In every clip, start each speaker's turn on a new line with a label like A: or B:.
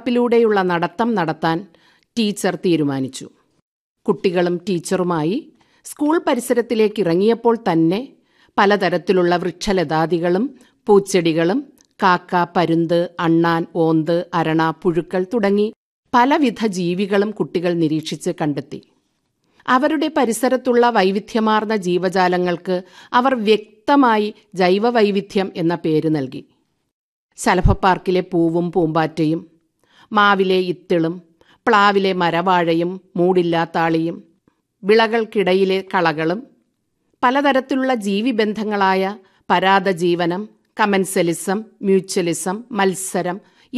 A: വളപ്പിലൂടെയുള്ള നടത്തം നടത്താൻ ടീച്ചർ തീരുമാനിച്ചു കുട്ടികളും ടീച്ചറുമായി സ്കൂൾ പരിസരത്തിലേക്ക് ഇറങ്ങിയപ്പോൾ തന്നെ പലതരത്തിലുള്ള വൃക്ഷലതാദികളും പൂച്ചെടികളും കാക്ക പരുന്ത് അണ്ണാൻ ഓന്ത് അരണ പുഴുക്കൾ തുടങ്ങി പലവിധ ജീവികളും കുട്ടികൾ നിരീക്ഷിച്ച് കണ്ടെത്തി അവരുടെ പരിസരത്തുള്ള വൈവിധ്യമാർന്ന ജീവജാലങ്ങൾക്ക് അവർ വ്യക്തമായി ജൈവവൈവിധ്യം എന്ന പേര് നൽകി ശലഭപ്പാർക്കിലെ പൂവും പൂമ്പാറ്റയും മാവിലെ ഇത്തിളും പ്ലാവിലെ മരവാഴയും മൂടില്ലാത്താളിയും വിളകൾക്കിടയിലെ കളകളും പലതരത്തിലുള്ള ജീവിബന്ധങ്ങളായ പരാതജീവനം കമൻസലിസം മ്യൂച്വലിസം മത്സരം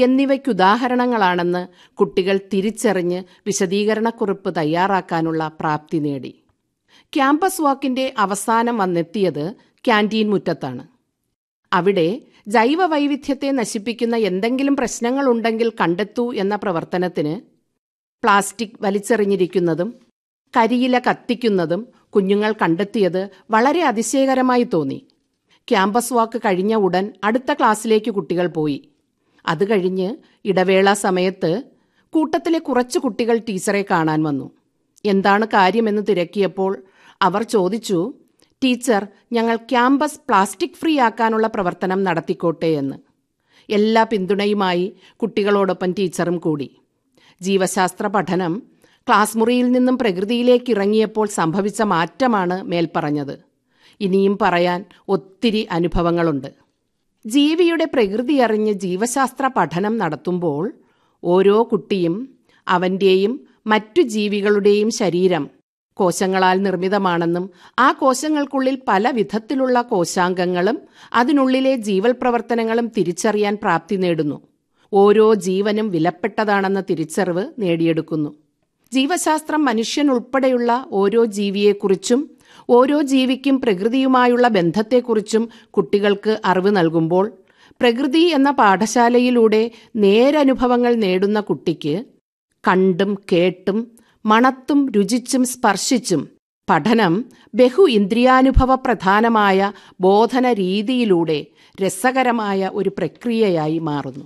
A: എന്നിവയ്ക്കുദാഹരണങ്ങളാണെന്ന് കുട്ടികൾ തിരിച്ചറിഞ്ഞ് വിശദീകരണക്കുറിപ്പ് തയ്യാറാക്കാനുള്ള പ്രാപ്തി നേടി ക്യാമ്പസ് വാക്കിന്റെ അവസാനം വന്നെത്തിയത് ക്യാൻറ്റീൻ മുറ്റത്താണ് അവിടെ ജൈവ വൈവിധ്യത്തെ നശിപ്പിക്കുന്ന എന്തെങ്കിലും പ്രശ്നങ്ങളുണ്ടെങ്കിൽ കണ്ടെത്തൂ എന്ന പ്രവർത്തനത്തിന് പ്ലാസ്റ്റിക് വലിച്ചെറിഞ്ഞിരിക്കുന്നതും കരിയില കത്തിക്കുന്നതും കുഞ്ഞുങ്ങൾ കണ്ടെത്തിയത് വളരെ അതിശയകരമായി തോന്നി ക്യാമ്പസ് വാക്ക് കഴിഞ്ഞ ഉടൻ അടുത്ത ക്ലാസ്സിലേക്ക് കുട്ടികൾ പോയി അത് കഴിഞ്ഞ് ഇടവേള സമയത്ത് കൂട്ടത്തിലെ കുറച്ച് കുട്ടികൾ ടീച്ചറെ കാണാൻ വന്നു എന്താണ് കാര്യമെന്ന് തിരക്കിയപ്പോൾ അവർ ചോദിച്ചു ടീച്ചർ ഞങ്ങൾ ക്യാമ്പസ് പ്ലാസ്റ്റിക് ഫ്രീ ആക്കാനുള്ള പ്രവർത്തനം നടത്തിക്കോട്ടെ എന്ന് എല്ലാ പിന്തുണയുമായി കുട്ടികളോടൊപ്പം ടീച്ചറും കൂടി ജീവശാസ്ത്ര പഠനം ക്ലാസ് മുറിയിൽ നിന്നും പ്രകൃതിയിലേക്ക് ഇറങ്ങിയപ്പോൾ സംഭവിച്ച മാറ്റമാണ് മേൽപ്പറഞ്ഞത് ഇനിയും പറയാൻ ഒത്തിരി അനുഭവങ്ങളുണ്ട് ജീവിയുടെ പ്രകൃതി അറിഞ്ഞ് ജീവശാസ്ത്ര പഠനം നടത്തുമ്പോൾ ഓരോ കുട്ടിയും അവൻ്റെയും മറ്റു ജീവികളുടെയും ശരീരം കോശങ്ങളാൽ നിർമ്മിതമാണെന്നും ആ കോശങ്ങൾക്കുള്ളിൽ പല വിധത്തിലുള്ള കോശാംഗങ്ങളും അതിനുള്ളിലെ ജീവൽ പ്രവർത്തനങ്ങളും തിരിച്ചറിയാൻ പ്രാപ്തി നേടുന്നു ഓരോ ജീവനും വിലപ്പെട്ടതാണെന്ന തിരിച്ചറിവ് നേടിയെടുക്കുന്നു ജീവശാസ്ത്രം മനുഷ്യൻ ഉൾപ്പെടെയുള്ള ഓരോ ജീവിയെക്കുറിച്ചും ഓരോ ജീവിക്കും പ്രകൃതിയുമായുള്ള ബന്ധത്തെക്കുറിച്ചും കുട്ടികൾക്ക് അറിവ് നൽകുമ്പോൾ പ്രകൃതി എന്ന പാഠശാലയിലൂടെ നേരനുഭവങ്ങൾ നേടുന്ന കുട്ടിക്ക് കണ്ടും കേട്ടും മണത്തും രുചിച്ചും സ്പർശിച്ചും പഠനം ബഹു ഇന്ദ്രിയാനുഭവ പ്രധാനമായ ബോധന രീതിയിലൂടെ രസകരമായ ഒരു പ്രക്രിയയായി മാറുന്നു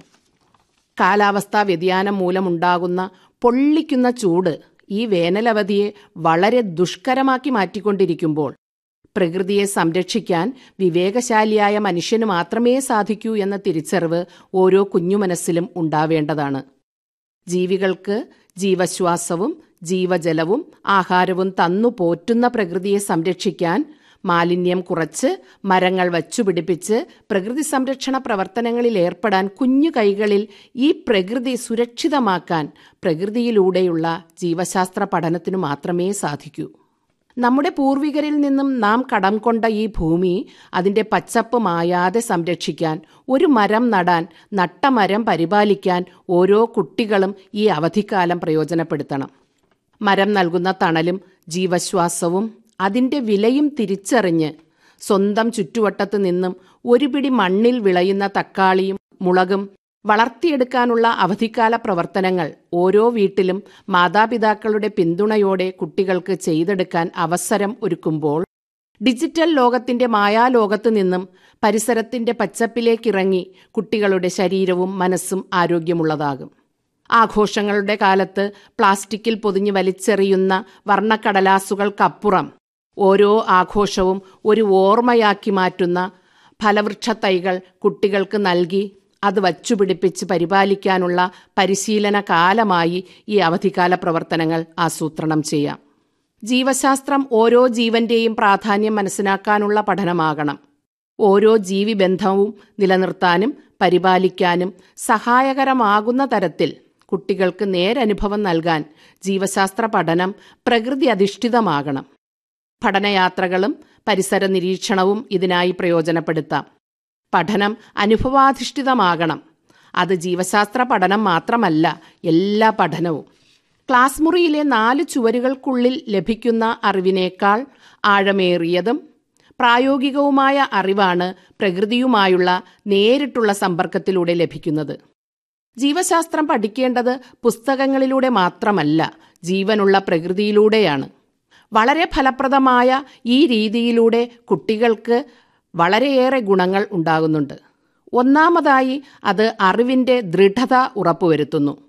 A: കാലാവസ്ഥാ വ്യതിയാനം മൂലമുണ്ടാകുന്ന പൊള്ളിക്കുന്ന ചൂട് ഈ വേനലവധിയെ വളരെ ദുഷ്കരമാക്കി മാറ്റിക്കൊണ്ടിരിക്കുമ്പോൾ പ്രകൃതിയെ സംരക്ഷിക്കാൻ വിവേകശാലിയായ മനുഷ്യന് മാത്രമേ സാധിക്കൂ എന്ന തിരിച്ചറിവ് ഓരോ കുഞ്ഞു മനസ്സിലും ഉണ്ടാവേണ്ടതാണ് ജീവികൾക്ക് ജീവശ്വാസവും ജീവജലവും ആഹാരവും തന്നു പോറ്റുന്ന പ്രകൃതിയെ സംരക്ഷിക്കാൻ മാലിന്യം കുറച്ച് മരങ്ങൾ വച്ചുപിടിപ്പിച്ച് പ്രകൃതി സംരക്ഷണ പ്രവർത്തനങ്ങളിൽ ഏർപ്പെടാൻ കുഞ്ഞു കൈകളിൽ ഈ പ്രകൃതി സുരക്ഷിതമാക്കാൻ പ്രകൃതിയിലൂടെയുള്ള ജീവശാസ്ത്ര പഠനത്തിനു മാത്രമേ സാധിക്കൂ നമ്മുടെ പൂർവികരിൽ നിന്നും നാം കടം കൊണ്ട ഈ ഭൂമി അതിന്റെ പച്ചപ്പ് മായാതെ സംരക്ഷിക്കാൻ ഒരു മരം നടാൻ നട്ട മരം പരിപാലിക്കാൻ ഓരോ കുട്ടികളും ഈ അവധിക്കാലം പ്രയോജനപ്പെടുത്തണം മരം നൽകുന്ന തണലും ജീവശ്വാസവും അതിന്റെ വിലയും തിരിച്ചറിഞ്ഞ് സ്വന്തം ചുറ്റുവട്ടത്ത് നിന്നും ഒരു പിടി മണ്ണിൽ വിളയുന്ന തക്കാളിയും മുളകും വളർത്തിയെടുക്കാനുള്ള അവധിക്കാല പ്രവർത്തനങ്ങൾ ഓരോ വീട്ടിലും മാതാപിതാക്കളുടെ പിന്തുണയോടെ കുട്ടികൾക്ക് ചെയ്തെടുക്കാൻ അവസരം ഒരുക്കുമ്പോൾ ഡിജിറ്റൽ ലോകത്തിന്റെ മായാലോകത്തു നിന്നും പരിസരത്തിന്റെ പച്ചപ്പിലേക്കിറങ്ങി കുട്ടികളുടെ ശരീരവും മനസ്സും ആരോഗ്യമുള്ളതാകും ആഘോഷങ്ങളുടെ കാലത്ത് പ്ലാസ്റ്റിക്കിൽ പൊതിഞ്ഞ് വലിച്ചെറിയുന്ന വർണ്ണക്കടലാസുകൾക്കപ്പുറം ഓരോ ആഘോഷവും ഒരു ഓർമ്മയാക്കി മാറ്റുന്ന ഫലവൃക്ഷത്തൈകൾ കുട്ടികൾക്ക് നൽകി അത് വച്ചുപിടിപ്പിച്ച് പരിപാലിക്കാനുള്ള പരിശീലന കാലമായി ഈ അവധിക്കാല പ്രവർത്തനങ്ങൾ ആസൂത്രണം ചെയ്യാം ജീവശാസ്ത്രം ഓരോ ജീവന്റെയും പ്രാധാന്യം മനസ്സിലാക്കാനുള്ള പഠനമാകണം ഓരോ ജീവിബന്ധവും നിലനിർത്താനും പരിപാലിക്കാനും സഹായകരമാകുന്ന തരത്തിൽ കുട്ടികൾക്ക് നേരനുഭവം നൽകാൻ ജീവശാസ്ത്ര പഠനം പ്രകൃതി അധിഷ്ഠിതമാകണം പഠനയാത്രകളും പരിസര നിരീക്ഷണവും ഇതിനായി പ്രയോജനപ്പെടുത്താം പഠനം അനുഭവാധിഷ്ഠിതമാകണം അത് ജീവശാസ്ത്ര പഠനം മാത്രമല്ല എല്ലാ പഠനവും ക്ലാസ് മുറിയിലെ നാല് ചുവരുകൾക്കുള്ളിൽ ലഭിക്കുന്ന അറിവിനേക്കാൾ ആഴമേറിയതും പ്രായോഗികവുമായ അറിവാണ് പ്രകൃതിയുമായുള്ള നേരിട്ടുള്ള സമ്പർക്കത്തിലൂടെ ലഭിക്കുന്നത് ജീവശാസ്ത്രം പഠിക്കേണ്ടത് പുസ്തകങ്ങളിലൂടെ മാത്രമല്ല ജീവനുള്ള പ്രകൃതിയിലൂടെയാണ് വളരെ ഫലപ്രദമായ ഈ രീതിയിലൂടെ കുട്ടികൾക്ക് വളരെയേറെ ഗുണങ്ങൾ ഉണ്ടാകുന്നുണ്ട് ഒന്നാമതായി അത് അറിവിൻ്റെ ദൃഢത ഉറപ്പുവരുത്തുന്നു